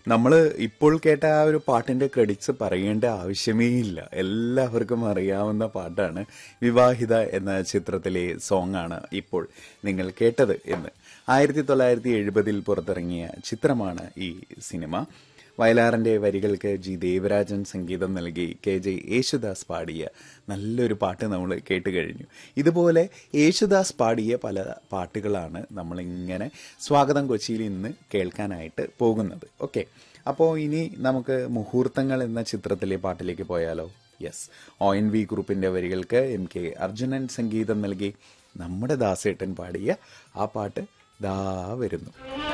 നമ്മൾ ഇപ്പോൾ കേട്ട ആ ഒരു പാട്ടിന്റെ ക്രെഡിറ്റ്സ് പറയേണ്ട ആവശ്യമേ ഇല്ല എല്ലാവർക്കും അറിയാവുന്ന പാട്ടാണ് വിവാഹിത എന്ന ചിത്രത്തിലെ സോങ് ആണ് ഇപ്പോൾ നിങ്ങൾ കേട്ടത് എന്ന് ആയിരത്തി തൊള്ളായിരത്തി എഴുപതിൽ പുറത്തിറങ്ങിയ ചിത്രമാണ് ഈ സിനിമ വയലാറിന്റെ വരികൾക്ക് ജി ദേവരാജൻ സംഗീതം നൽകി കെ ജെ യേശുദാസ് പാടിയ നല്ലൊരു പാട്ട് നമ്മൾ കേട്ട് കഴിഞ്ഞു ഇതുപോലെ യേശുദാസ് പാടിയ പല പാട്ടുകളാണ് നമ്മളിങ്ങനെ സ്വാഗതം കൊച്ചിയിൽ ഇന്ന് കേൾക്കാനായിട്ട് പോകുന്നത് ഓക്കെ അപ്പോൾ ഇനി നമുക്ക് മുഹൂർത്തങ്ങൾ എന്ന ചിത്രത്തിലെ പാട്ടിലേക്ക് പോയാലോ യെസ് ഒ എൻ വി ഗ്രൂപ്പിന്റെ വരികൾക്ക് എം കെ അർജുനൻ സംഗീതം നൽകി നമ്മുടെ ദാസേട്ടൻ പാടിയ ആ പാട്ട് ദാ വരുന്നു